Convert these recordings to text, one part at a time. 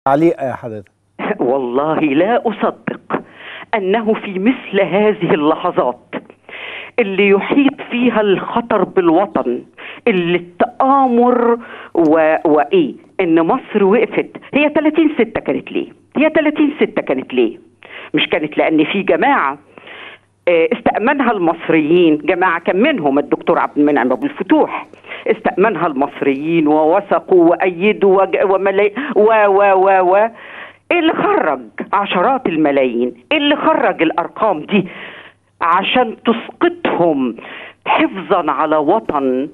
تعليق يا حضرتك والله لا أصدق أنه في مثل هذه اللحظات اللي يحيط فيها الخطر بالوطن اللي التآمر و... وإيه إن مصر وقفت هي 30 ستة كانت ليه هي 30 ستة كانت ليه مش كانت لأن في جماعة آه، استأمنها المصريين جماعة كان منهم الدكتور عبد المنعم أبو الفتوح استأمنها المصريين ووثقوا وأيدوا وج- وملاي و و و و إيه اللي خرج عشرات الملايين إيه اللي خرج الأرقام دي عشان تسقطهم حفظا على وطن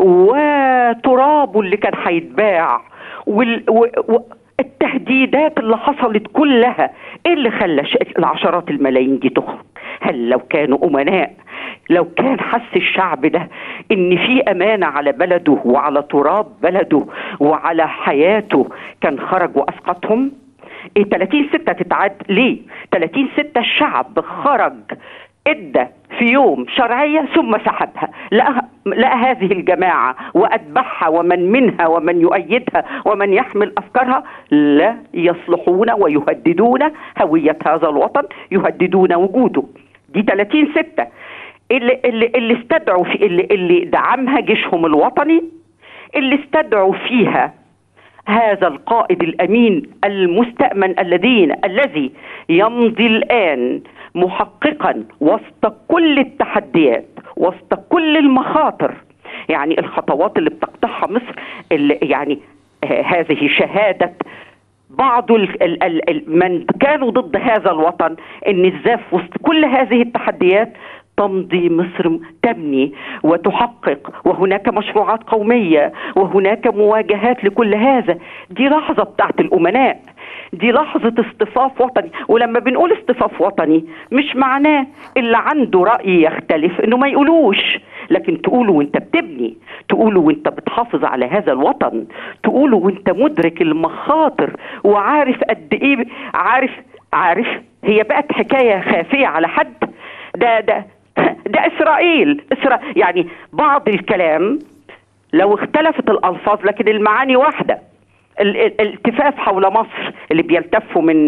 وترابه اللي كان هيتباع وال... و... و... التهديدات اللي حصلت كلها ايه اللي خلى ش- العشرات الملايين دي تخرج هل لو كانوا امناء لو كان حس الشعب ده ان في امانه على بلده وعلى تراب بلده وعلى حياته كان خرج واسقطهم ايه 30 6 تتعاد ليه 30 6 الشعب خرج ادى في يوم شرعيه ثم سحبها لقى, لقى هذه الجماعه واتبعها ومن منها ومن يؤيدها ومن يحمل افكارها لا يصلحون ويهددون هويه هذا الوطن يهددون وجوده دي 30 6 اللي اللي اللي استدعوا في اللي اللي دعمها جيشهم الوطني اللي استدعوا فيها هذا القائد الامين المستأمن الذين الذي يمضي الان محققا وسط كل التحديات وسط كل المخاطر يعني الخطوات اللي بتقطعها مصر اللي يعني آه هذه شهاده بعض ال ال ال ال من كانوا ضد هذا الوطن ان ازاي في وسط كل هذه التحديات تمضي مصر تبني وتحقق وهناك مشروعات قوميه وهناك مواجهات لكل هذا دي لحظه بتاعت الامناء دي لحظة اصطفاف وطني ولما بنقول اصطفاف وطني مش معناه اللي عنده رأي يختلف انه ما يقولوش لكن تقوله وانت بتبني تقوله وانت بتحافظ على هذا الوطن تقوله وانت مدرك المخاطر وعارف قد ايه عارف عارف هي بقت حكاية خافية على حد ده ده ده اسرائيل اسرائيل يعني بعض الكلام لو اختلفت الالفاظ لكن المعاني واحده ال- ال- الالتفاف حول مصر اللي بيلتفوا من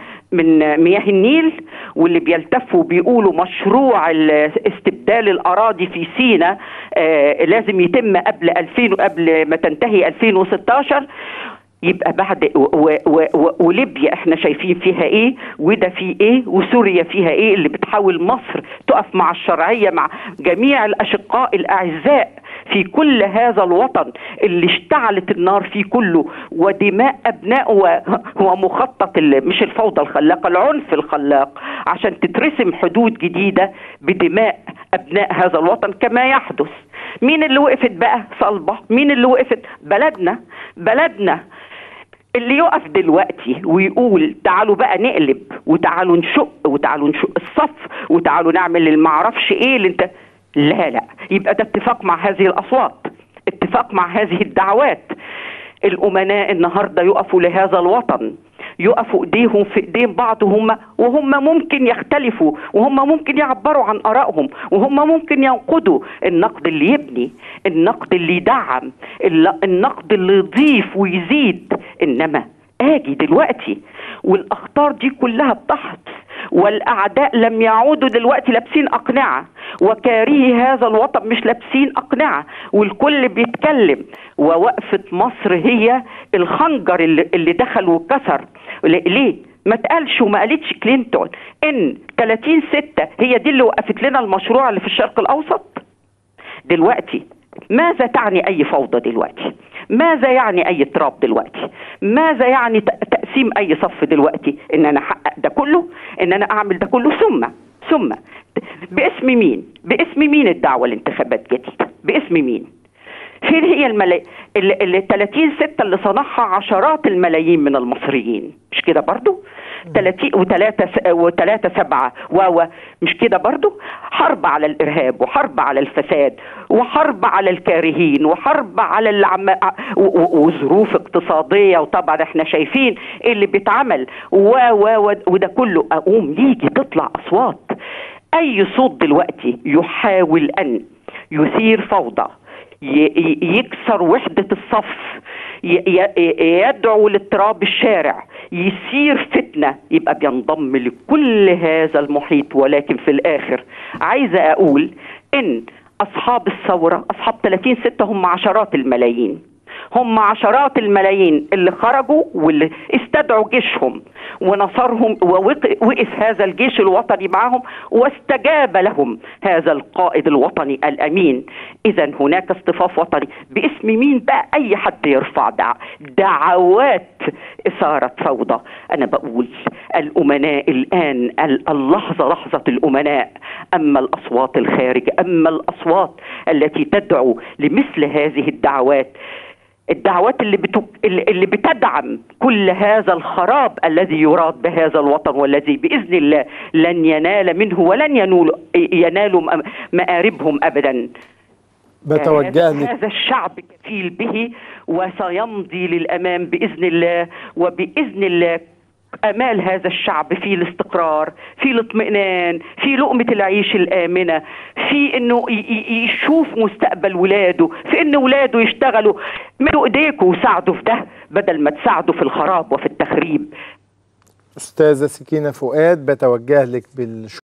من مياه النيل واللي بيلتفوا بيقولوا مشروع ال- استبدال الاراضي في سينا آه، لازم يتم قبل 2000 قبل ما تنتهي 2016 يبقى بعد و و و و وليبيا احنا شايفين فيها ايه وده في ايه وسوريا فيها ايه اللي بتحاول مصر تقف مع الشرعيه مع جميع الاشقاء الاعزاء في كل هذا الوطن اللي اشتعلت النار فيه كله ودماء ابناء و- ومخطط ال- مش الفوضى الخلاقه العنف الخلاق عشان تترسم حدود جديده بدماء ابناء هذا الوطن كما يحدث مين اللي وقفت بقى صلبه مين اللي وقفت بلدنا بلدنا اللي يقف دلوقتي ويقول تعالوا بقى نقلب وتعالوا نشق وتعالوا نشق الصف وتعالوا نعمل المعرفش ايه اللي انت لا لا يبقى ده اتفاق مع هذه الاصوات اتفاق مع هذه الدعوات الامناء النهارده يقفوا لهذا الوطن يقفوا ايديهم في ايدين بعض وهم وهم ممكن يختلفوا وهم ممكن يعبروا عن ارائهم وهم ممكن ينقدوا النقد اللي يبني النقد اللي يدعم الل- النقد اللي يضيف ويزيد انما اجي دلوقتي والاخطار دي كلها بتحدث والاعداء لم يعودوا دلوقتي لابسين اقنعه وكارهي هذا الوطن مش لابسين اقنعه والكل بيتكلم ووقفه مصر هي الخنجر اللي, اللي دخل وكسر ليه ما تقالش وما قالتش كلينتون ان 30 6 هي دي اللي وقفت لنا المشروع اللي في الشرق الاوسط دلوقتي ماذا تعني اي فوضى دلوقتي ماذا يعني اي اضطراب دلوقتي ماذا يعني ت- تقسيم اي صف دلوقتي ان انا احقق ده كله ان انا اعمل ده كله ثم ثم باسم مين باسم مين الدعوه لانتخابات جديده باسم مين فين هي الملايين اللي 30 6 اللي صنعها عشرات الملايين من المصريين مش كده برضو 30 وثلاثة وثلاثة سبعة و مش كده برضو حرب على الإرهاب وحرب على الفساد وحرب على الكارهين وحرب على اللي عم و- و- وظروف اقتصادية وطبعا احنا شايفين إيه اللي بيتعمل و و و- وده كله أقوم يجي تطلع أصوات أي صوت دلوقتي يحاول أن يثير فوضى يكسر وحدة الصف يدعو لاضطراب الشارع يثير فتنة يبقى بينضم لكل هذا المحيط ولكن في الآخر عايزة أقول إن أصحاب الثورة أصحاب 30 ستة هم عشرات الملايين هم عشرات الملايين اللي خرجوا واللي استدعوا جيشهم ونصرهم ووقف هذا الجيش الوطني معهم واستجاب لهم هذا القائد الوطني الامين اذا هناك اصطفاف وطني باسم مين بقى اي حد يرفع دع دعوات اثاره فوضى انا بقول الامناء الان اللحظه لحظه الامناء اما الاصوات الخارجه اما الاصوات التي تدعو لمثل هذه الدعوات الدعوات اللي بتك... اللي بتدعم كل هذا الخراب الذي يراد بهذا الوطن والذي باذن الله لن ينال منه ولن ينول ينالوا مآربهم ابدا بتوجه لك هذا الشعب كفيل به وسيمضي للامام باذن الله وباذن الله امال هذا الشعب في الاستقرار في الاطمئنان في لقمه العيش الامنه في انه يشوف مستقبل ولاده في ان ولاده يشتغلوا مدوا ايديكم وساعدوا في ده بدل ما تساعدوا في الخراب وفي التخريب استاذه سكينه فؤاد بتوجه لك بالشكر